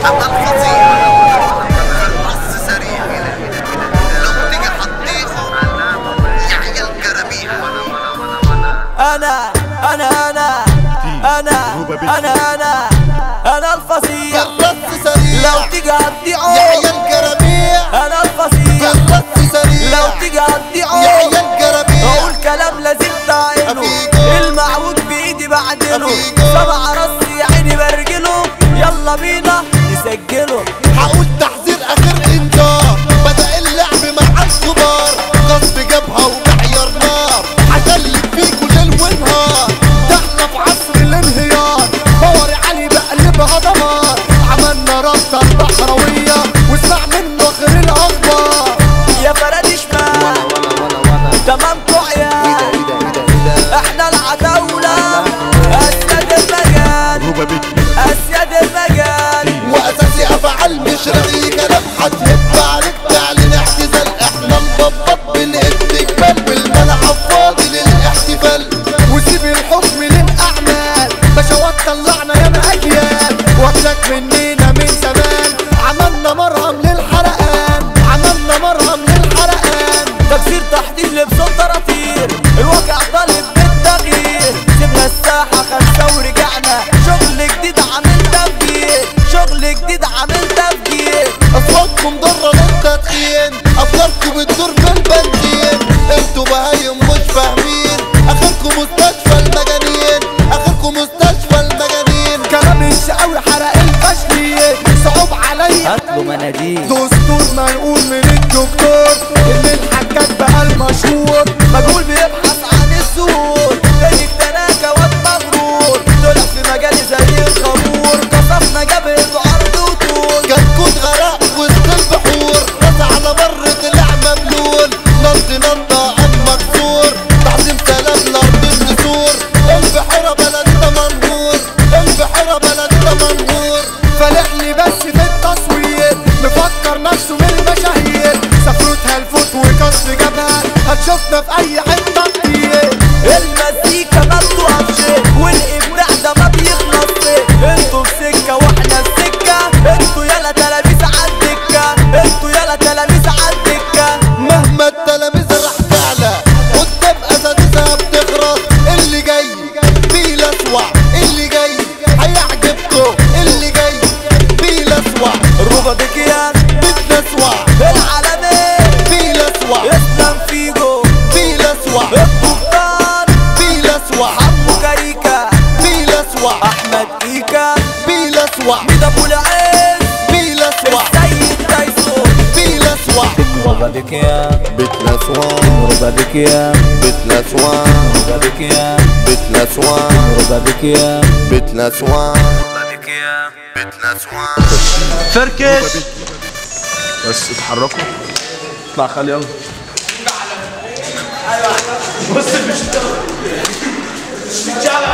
أنا الفظيع الرص سريع لو تيجي حطيخه يا عيال كرابيع انا انا انا انا انا انا انا الفصيح الرص سريع لو تيجي يا هتضيعه عيال كرابيع انا الفصيح الرص سريع لو تيجي هتضيعه يا عيال كرابيع اقول كلام لازم تعينه أفيجو. المعوج بايدي بعدله أفيجو. سبع رص يا عيني برجله يلا بينا نسجله هقول تحذير اخر انذار بدأ اللعب مع الكبار غصب جبهة ومعيار نار هجلد فيكوا ليل ونهار ده احنا في عصر الانهيار باور علي بقلبها دمار عملنا رابطة البحروية واسمع منه اخر الاخبار يا فرادي شمال تمامكوا عيال احنا العتاولة اسياد المجال اسياد المجال واساسي افعال مش رغي كلام هتهب عليك تعلن اعتزال احنا نبطط بالاستقبال والملعب فاضي للاحتفال وسيب الحكم للاعمال بشوات طلعنا يا اجيال واكلك مننا من زمان عملنا مرهم للحرقان عملنا مرهم للحرقان تكسير تحديد لبس طراطير الواقع طالب بالتغيير سيبنا الساحة خمسة ورجعنا شغل جديد عامل تفجير شغل جديد عامل تفجير اصواتكم ضرة للتدخين افكاركم بتدور بالبنزين انتوا بهايم مش فاهمين اخركم مستشفى المجانين اخركم مستشفى المجانين كلام الشقاوي حرق الفشلية صعوب عليا هاتله مناديل دستور منقول من الدكتور ان الحاجات بقى المشهور مجهول بيبحث عن السهول تاني تناكة واد مغرور طلع في مجالي زي الخمور قصفنا جبهة عرض وطول كتكوت غرق وسط البحور ناس على بر طلع مبلول نط نطة قام مكسور تعظيم سلام لأرض النسور البحيرة بلدنا منهور البحيرة بلدنا منهور فالحني بس في التصوير مفكر نفسه من المشاهير سفروتها الفوت وكسر جبهة هتشوفنا في اي حتة كتير المزيكا ما بتقفش والابداع ده ما بيخلصش انتوا في سكة واحنا في سكة انتوا يالا تلاميذ عالدكة انتوا يالا تلاميذ عالدكة مهما التلاميذ راح تعلى قدام اساتذها بتخرس اللي جاي فيه الاسوع اللي جاي هيعجبكم اللي جاي فيه الاسوع الروبا ديكيان بتنسوع العالمين فيه الاسوع اسلام فيجو فيه الاسوع القبطان فيه الاسوع حمو كاريكا فيه الاسوع احمد ايكا فيه الاسوع ميد ابو العز فيه الاسوع السيد تايسون فيه الاسوع روبا ديكيان بتنسوع روبا ديكيان بتنسوع روبا ديكيان بتنسوع روبا ديكيان بتنسوع ديكيان بتنسوع فركش بس اتحركوا اطلع خلي يلا بص مش مش